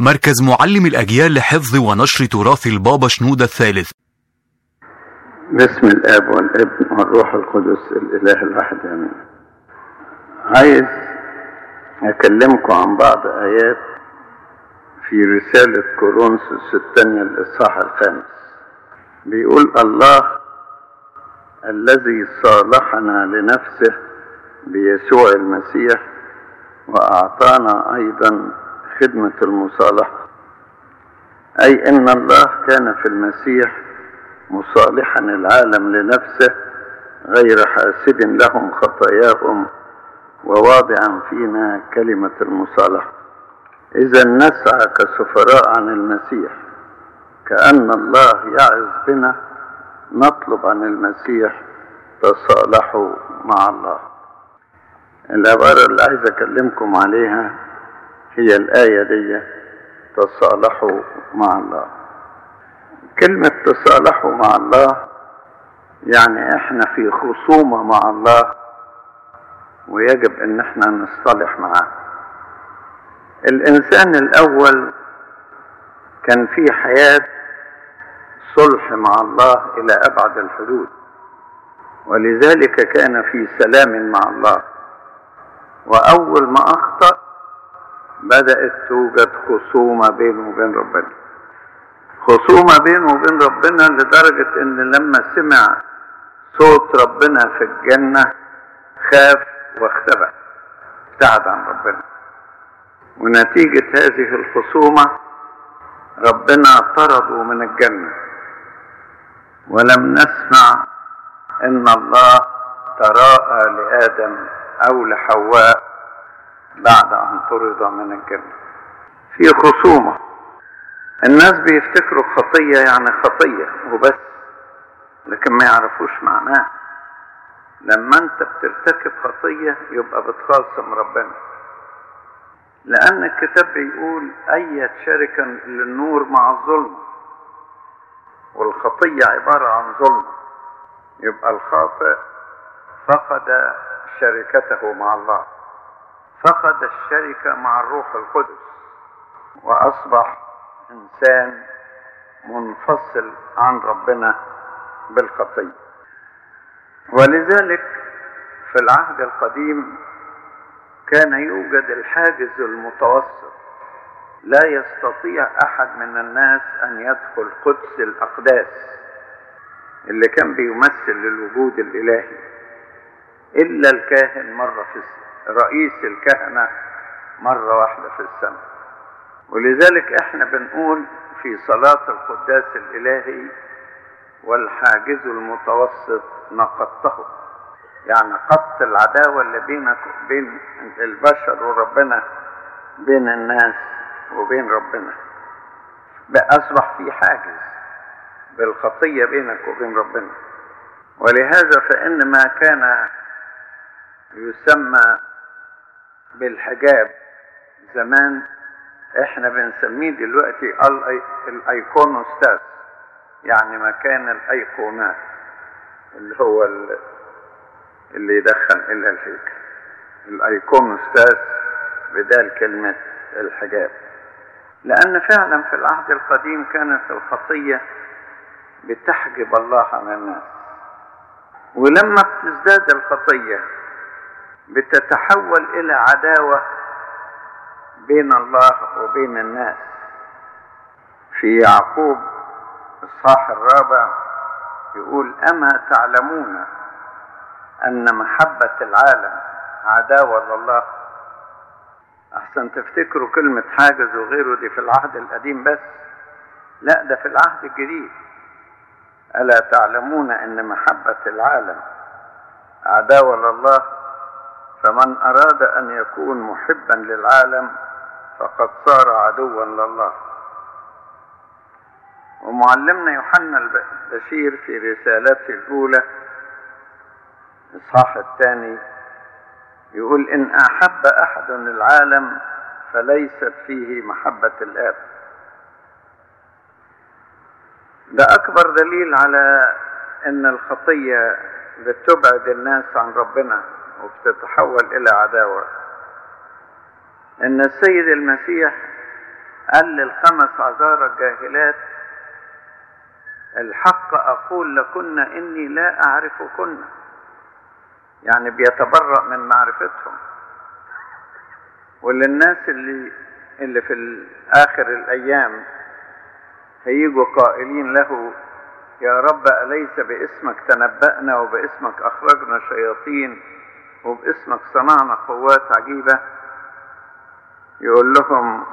مركز معلم الأجيال لحفظ ونشر تراث البابا شنودة الثالث باسم الاب والابن والروح القدس الاله الواحد امين عايز اكلمكم عن بعض ايات في رسالة كورنثوس الثانية الاصحاح الخامس بيقول الله الذي صالحنا لنفسه بيسوع المسيح واعطانا ايضا خدمة المصالحة اي ان الله كان في المسيح مصالحا العالم لنفسه غير حاسب لهم خطاياهم وواضعا فينا كلمة المصالحة إذا نسعى كسفراء عن المسيح كأن الله يعظ بنا نطلب عن المسيح تصالحوا مع الله العبارة اللي عايز أكلمكم عليها هي الآية دي تصالحوا مع الله كلمة تصالحوا مع الله يعني احنا في خصومة مع الله ويجب ان احنا نصطلح معاه الانسان الاول كان في حياة صلح مع الله الى ابعد الحدود ولذلك كان في سلام مع الله واول ما اخطأ بدأت توجد خصومة بينه وبين ربنا خصومة بينه وبين ربنا لدرجة ان لما سمع صوت ربنا في الجنة خاف واختبأ ابتعد عن ربنا ونتيجة هذه الخصومة ربنا طرده من الجنة ولم نسمع ان الله تراءى لآدم او لحواء بعد ان طرد من الجنة في خصومه الناس بيفتكروا خطية يعني خطية وبس لكن ما يعرفوش معناه لما انت بترتكب خطية يبقى بتخاصم ربنا لأن الكتاب بيقول أي شركة للنور مع الظلم والخطية عبارة عن ظلم يبقى الخاطئ فقد شركته مع الله فقد الشركة مع الروح القدس وأصبح انسان منفصل عن ربنا بالخطيه ولذلك في العهد القديم كان يوجد الحاجز المتوسط لا يستطيع احد من الناس ان يدخل قدس الاقداس اللي كان بيمثل الوجود الالهي الا الكاهن مره في رئيس الكهنه مره واحده في السنه ولذلك احنا بنقول في صلاة القداس الإلهي والحاجز المتوسط نقضته يعني قط العداوة اللي بينك بين البشر وربنا بين الناس وبين ربنا بقى أصبح في حاجز بالخطية بينك وبين ربنا ولهذا فإن ما كان يسمى بالحجاب زمان احنا بنسميه دلوقتي الايقونوستاس يعني مكان الايقونات اللي هو اللي يدخل الى الهيكل الايقونوستاس بدال كلمة الحجاب لان فعلا في العهد القديم كانت الخطية بتحجب الله عن الناس ولما بتزداد الخطية بتتحول الى عداوة بين الله وبين الناس في يعقوب الصاح الرابع يقول أما تعلمون أن محبة العالم عداوة لله أحسن تفتكروا كلمة حاجز وغيره دي في العهد القديم بس لا ده في العهد الجديد ألا تعلمون أن محبة العالم عداوة لله فمن أراد أن يكون محبا للعالم فقد صار عدوا لله ومعلمنا يوحنا البشير في رسالته الأولى إصحاح الثاني يقول إن أحب أحد العالم فليست فيه محبة الآب ده أكبر دليل على أن الخطية بتبعد الناس عن ربنا وبتتحول إلى عداوة ان السيد المسيح قال للخمس عذارى الجاهلات الحق أقول لكن إني لا أعرفكن يعني بيتبرأ من معرفتهم وللناس اللي اللي في آخر الأيام هيجوا قائلين له يا رب أليس باسمك تنبأنا وباسمك أخرجنا شياطين وباسمك صنعنا قوات عجيبة يقول لهم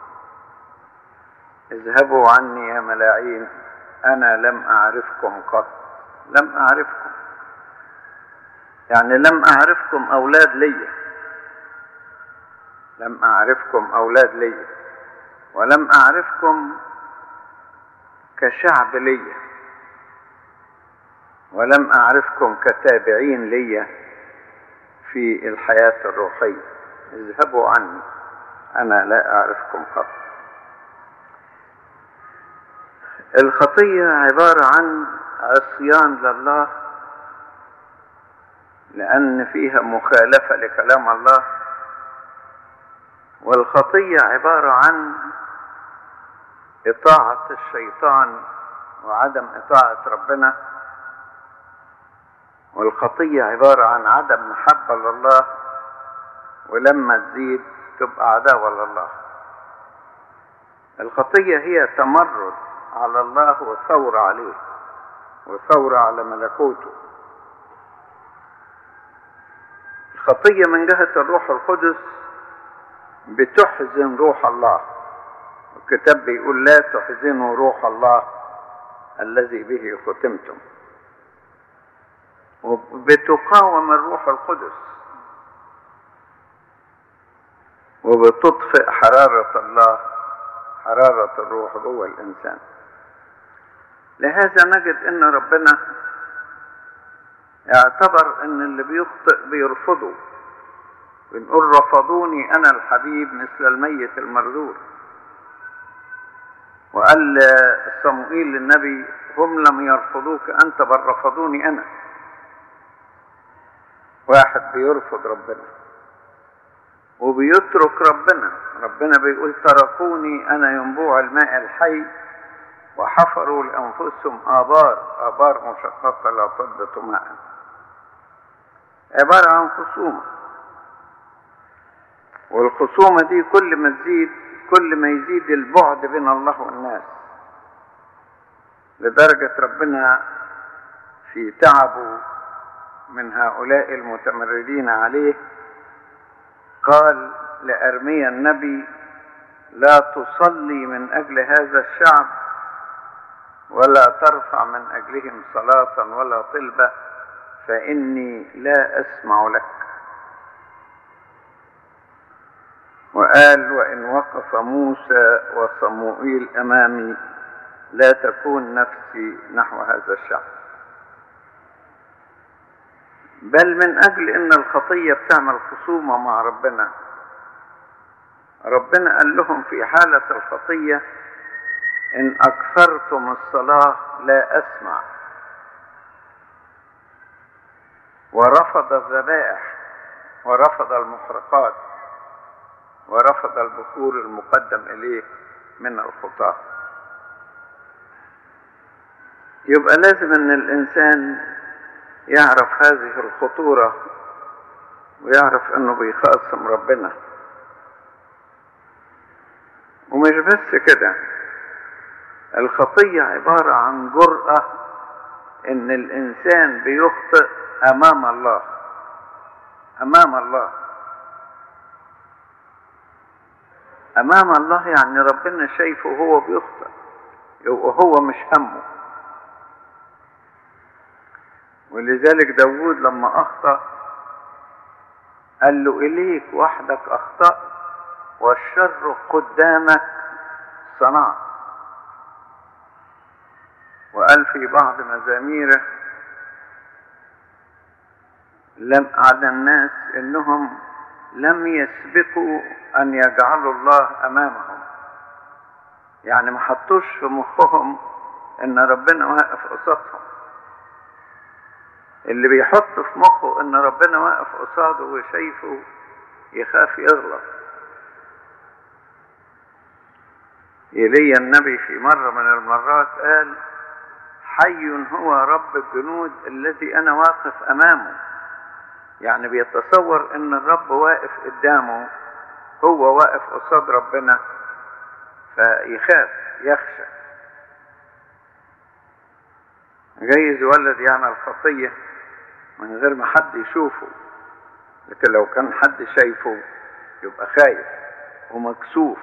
اذهبوا عني يا ملاعين أنا لم أعرفكم قط لم أعرفكم يعني لم أعرفكم أولاد لي لم أعرفكم أولاد لي ولم أعرفكم كشعب لي ولم أعرفكم كتابعين لي في الحياة الروحية اذهبوا عني أنا لا أعرفكم قط الخطية عبارة عن عصيان لله لأن فيها مخالفة لكلام الله والخطية عبارة عن إطاعة الشيطان وعدم إطاعة ربنا والخطية عبارة عن عدم محبة لله ولما تزيد تبقى عداوة لله الخطية هي تمرد على الله وثورة عليه وثورة على ملكوته الخطية من جهة الروح القدس بتحزن روح الله الكتاب بيقول لا تحزنوا روح الله الذي به ختمتم وبتقاوم الروح القدس وبتطفئ حرارة الله حرارة الروح جوه الإنسان لهذا نجد ان ربنا اعتبر ان اللي بيخطئ بيرفضه بنقول رفضوني انا الحبيب مثل الميت المرذول وقال صموئيل للنبي هم لم يرفضوك انت بل رفضوني انا واحد بيرفض ربنا وبيترك ربنا ربنا بيقول تركوني انا ينبوع الماء الحي وحفروا لأنفسهم آبار آبار مشققة لا تضبط ماء عبارة عن خصومة والخصومة دي كل ما تزيد كل ما يزيد البعد بين الله والناس لدرجة ربنا في تعبه من هؤلاء المتمردين عليه قال لأرميا النبي لا تصلي من أجل هذا الشعب ولا ترفع من أجلهم صلاة ولا طلبة فإني لا أسمع لك وقال وإن وقف موسى وصموئيل أمامي لا تكون نفسي نحو هذا الشعب بل من أجل أن الخطية بتعمل خصومة مع ربنا ربنا قال لهم في حالة الخطية إن أكثرتم الصلاة لا أسمع ورفض الذبائح ورفض المحرقات ورفض البخور المقدم إليه من الخطاة يبقى لازم أن الإنسان يعرف هذه الخطورة ويعرف أنه بيخاصم ربنا ومش بس كده الخطية عبارة عن جرأة إن الإنسان بيخطئ أمام الله أمام الله أمام الله يعني ربنا شايفه وهو بيخطئ وهو مش همه ولذلك داود لما أخطأ قال له إليك وحدك أخطأت والشر قدامك صنعت وقال في بعض مزاميره لم على الناس انهم لم يسبقوا ان يجعلوا الله امامهم يعني ما حطوش في مخهم ان ربنا واقف قصادهم اللي بيحط في مخه ان ربنا واقف قصاده وشايفه يخاف يغلط إيليا النبي في مرة من المرات قال حي هو رب الجنود الذي أنا واقف أمامه يعني بيتصور ان الرب واقف قدامه هو واقف قصاد ربنا فيخاف يخشى جايز ولد يعمل خطية من غير ما حد يشوفه لكن لو كان حد شايفه يبقى خايف ومكسوف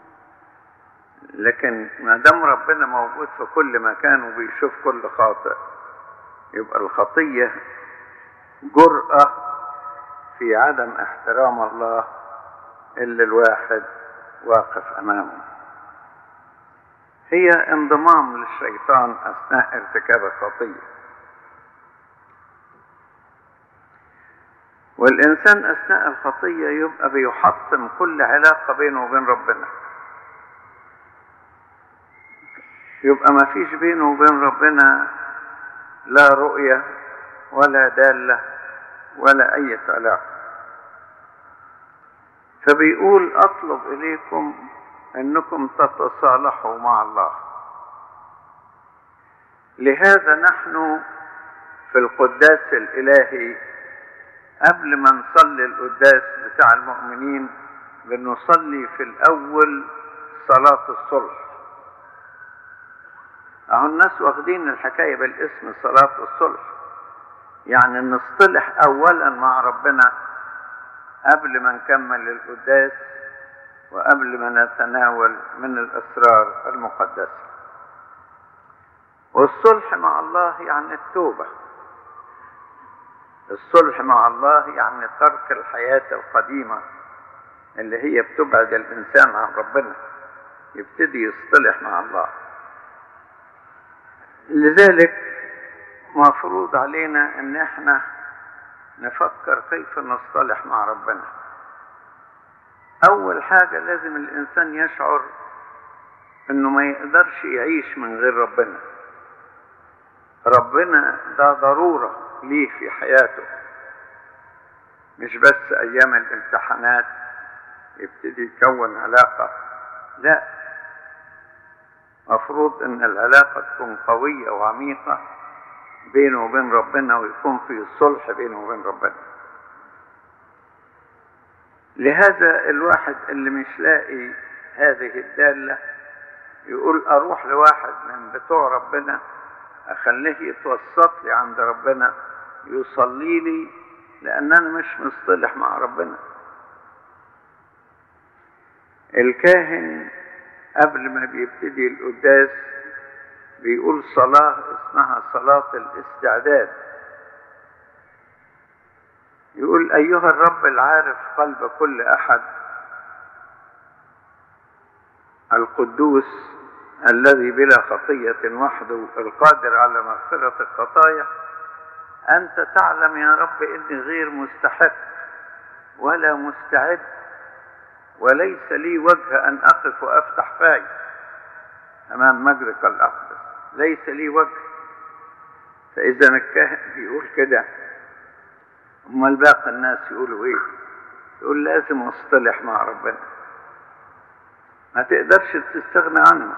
لكن ما دام ربنا موجود في كل مكان وبيشوف كل خاطئ يبقى الخطية جرأة في عدم احترام الله اللي الواحد واقف أمامه هي انضمام للشيطان أثناء ارتكاب الخطية والإنسان أثناء الخطية يبقى بيحطم كل علاقة بينه وبين ربنا يبقى ما فيش بينه وبين ربنا لا رؤية ولا دالة ولا أي علاقة فبيقول أطلب إليكم أنكم تتصالحوا مع الله لهذا نحن في القداس الإلهي قبل ما نصلي القداس بتاع المؤمنين بنصلي في الأول صلاة الصلح أهو الناس واخدين الحكاية بالاسم صلاة الصلح يعني نصطلح أولا مع ربنا قبل ما نكمل القداس وقبل ما نتناول من الأسرار المقدسة والصلح مع الله يعني التوبة الصلح مع الله يعني ترك الحياة القديمة اللي هي بتبعد الإنسان عن ربنا يبتدي يصطلح مع الله لذلك مفروض علينا ان احنا نفكر كيف نصطلح مع ربنا اول حاجة لازم الانسان يشعر انه ما يقدرش يعيش من غير ربنا ربنا ده ضرورة ليه في حياته مش بس ايام الامتحانات يبتدي يكون علاقة لا مفروض ان العلاقة تكون قوية وعميقة بينه وبين ربنا ويكون في صلح بينه وبين ربنا لهذا الواحد اللي مش لاقي هذه الدالة يقول أروح لواحد من بتوع ربنا أخليه يتوسط لي عند ربنا يصلي لي لأن أنا مش مصطلح مع ربنا الكاهن قبل ما بيبتدي القداس بيقول صلاة اسمها صلاة الاستعداد يقول أيها الرب العارف قلب كل أحد القدوس الذي بلا خطية وحده القادر على مغفرة الخطايا أنت تعلم يا رب إني غير مستحق ولا مستعد وليس لي وجه أن أقف وأفتح فاي أمام مجدك الأقدس ليس لي وجه فإذا الكاهن بيقول كده أمال باقي الناس يقولوا إيه؟ يقول لازم أصطلح مع ربنا ما تقدرش تستغنى عنه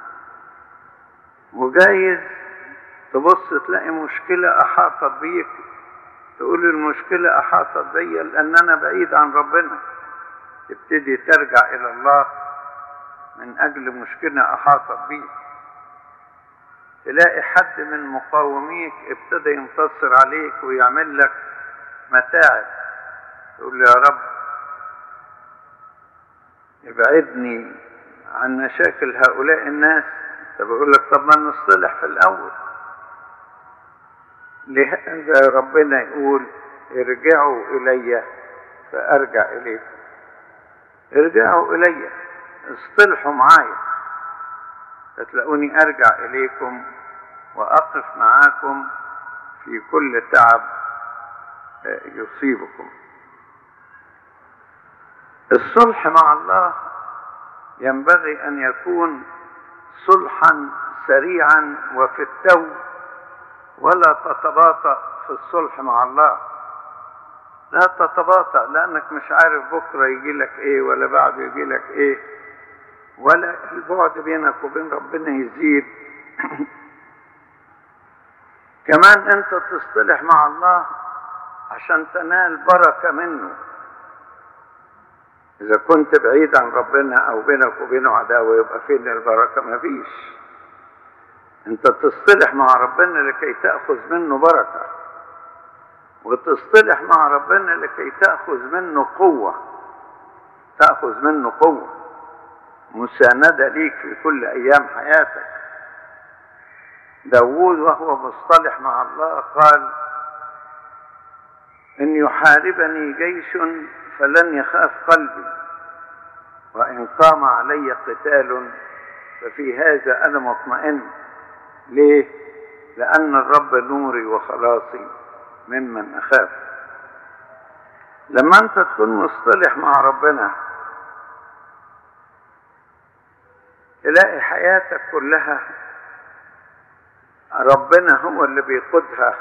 وجايز تبص تلاقي مشكلة أحاطت بيك تقول المشكلة أحاطت بيا لأن أنا بعيد عن ربنا تبتدي ترجع إلى الله من أجل مشكلة أحاطت بيك تلاقي حد من مقاوميك ابتدى ينتصر عليك ويعمل لك متاعب تقول يا رب ابعدني عن مشاكل هؤلاء الناس طب يقول لك طب ما نصطلح في الاول لهذا ربنا يقول ارجعوا الي فارجع اليكم ارجعوا الي اصطلحوا معايا فتلاقوني ارجع اليكم واقف معاكم في كل تعب يصيبكم الصلح مع الله ينبغي ان يكون صلحا سريعا وفي التو ولا تتباطأ في الصلح مع الله لا تتباطأ لأنك مش عارف بكرة يجي لك إيه ولا بعده يجي لك إيه ولا البعد بينك وبين ربنا يزيد كمان انت تصطلح مع الله عشان تنال بركة منه إذا كنت بعيد عن ربنا أو بينك وبينه عداوة يبقى فين البركة؟ مفيش. أنت تصطلح مع ربنا لكي تأخذ منه بركة. وتصطلح مع ربنا لكي تأخذ منه قوة. تأخذ منه قوة. مساندة ليك في كل أيام حياتك. داوود وهو مصطلح مع الله قال إن يحاربني جيش فلن يخاف قلبي وإن قام علي قتال ففي هذا أنا مطمئن ليه؟ لأن الرب نوري وخلاصي ممن أخاف لما أنت تكون مصطلح مع ربنا تلاقي حياتك كلها ربنا هو اللي بيقودها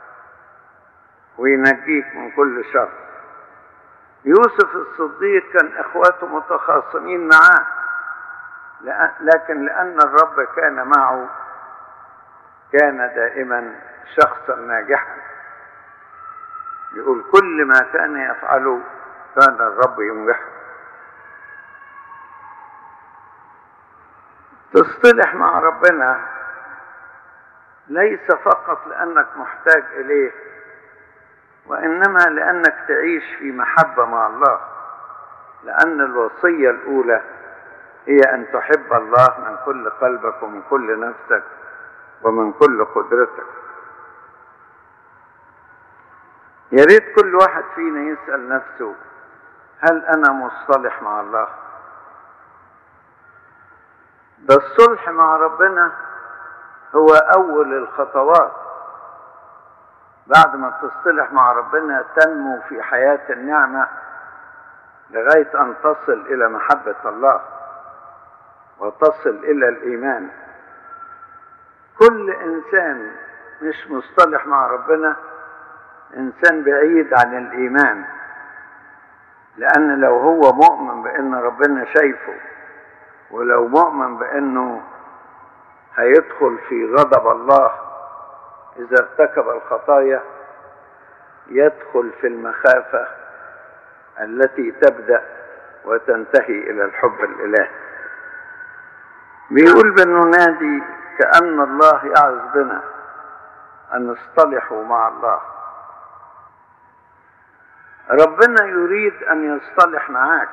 وينجيك من كل شر يوسف الصديق كان اخواته متخاصمين معاه لكن لان الرب كان معه كان دائما شخصا ناجحا يقول كل ما كان يفعله كان الرب ينجحه تصطلح مع ربنا ليس فقط لانك محتاج اليه وانما لانك تعيش في محبه مع الله لان الوصيه الاولى هي ان تحب الله من كل قلبك ومن كل نفسك ومن كل قدرتك يا ريت كل واحد فينا يسال نفسه هل انا مصطلح مع الله ده الصلح مع ربنا هو اول الخطوات بعد ما تصطلح مع ربنا تنمو في حياة النعمة لغاية أن تصل إلى محبة الله وتصل إلى الإيمان كل إنسان مش مصطلح مع ربنا إنسان بعيد عن الإيمان لأن لو هو مؤمن بأن ربنا شايفه ولو مؤمن بأنه هيدخل في غضب الله إذا ارتكب الخطايا يدخل في المخافة التي تبدأ وتنتهي إلى الحب الإلهي بيقول بالننادي كأن الله يعز بنا أن نصطلحوا مع الله ربنا يريد أن يصطلح معاك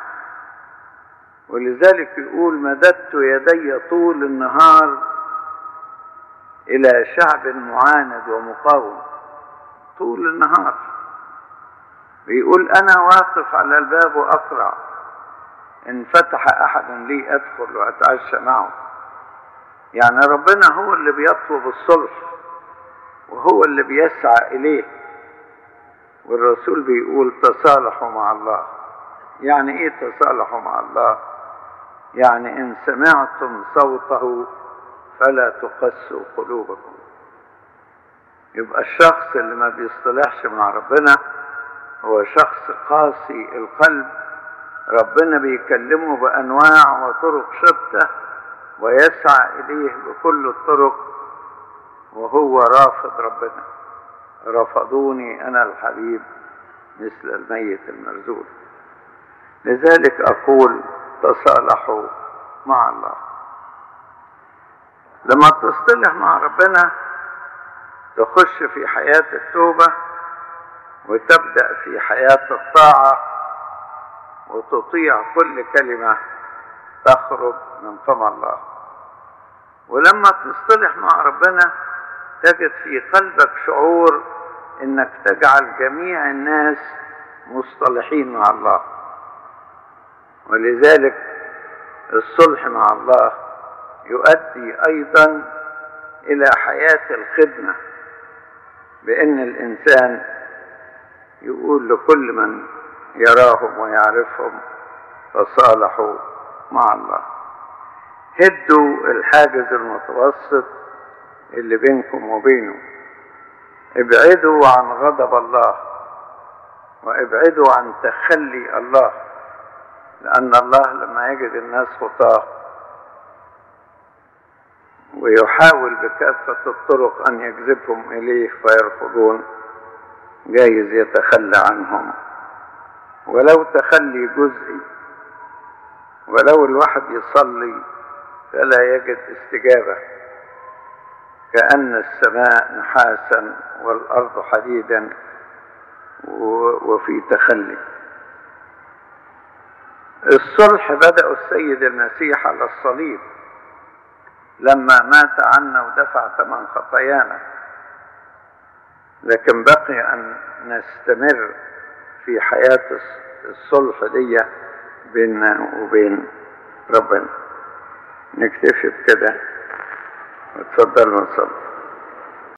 ولذلك يقول مددت يدي طول النهار إلى شعب معاند ومقاوم طول النهار بيقول أنا واقف على الباب وأقرع إن فتح أحد لي أدخل وأتعشى معه يعني ربنا هو اللي بيطلب الصلح وهو اللي بيسعى إليه والرسول بيقول تصالحوا مع الله يعني إيه تصالحوا مع الله يعني إن سمعتم صوته فلا تقسوا قلوبكم يبقى الشخص اللي ما بيصطلحش مع ربنا هو شخص قاسي القلب ربنا بيكلمه بأنواع وطرق شتى ويسعى إليه بكل الطرق وهو رافض ربنا رفضوني أنا الحبيب مثل الميت المرزول لذلك أقول تصالحوا مع الله لما تصطلح مع ربنا تخش في حياة التوبة وتبدأ في حياة الطاعة وتطيع كل كلمة تخرج من فم الله ولما تصطلح مع ربنا تجد في قلبك شعور انك تجعل جميع الناس مصطلحين مع الله ولذلك الصلح مع الله يؤدي ايضا الى حياه الخدمه بان الانسان يقول لكل من يراهم ويعرفهم تصالحوا مع الله هدوا الحاجز المتوسط اللي بينكم وبينه ابعدوا عن غضب الله وابعدوا عن تخلي الله لأن الله لما يجد الناس خطاه ويحاول بكافة الطرق أن يجذبهم إليه فيرفضون جايز يتخلى عنهم ولو تخلي جزئي ولو الواحد يصلي فلا يجد استجابة كأن السماء نحاسا والأرض حديدا وفي تخلي الصلح بدأ السيد المسيح على الصليب لما مات عنا ودفع ثمن خطايانا لكن بقي أن نستمر في حياة الصلح دي بيننا وبين ربنا نكتفي بكده وتفضلوا نصلي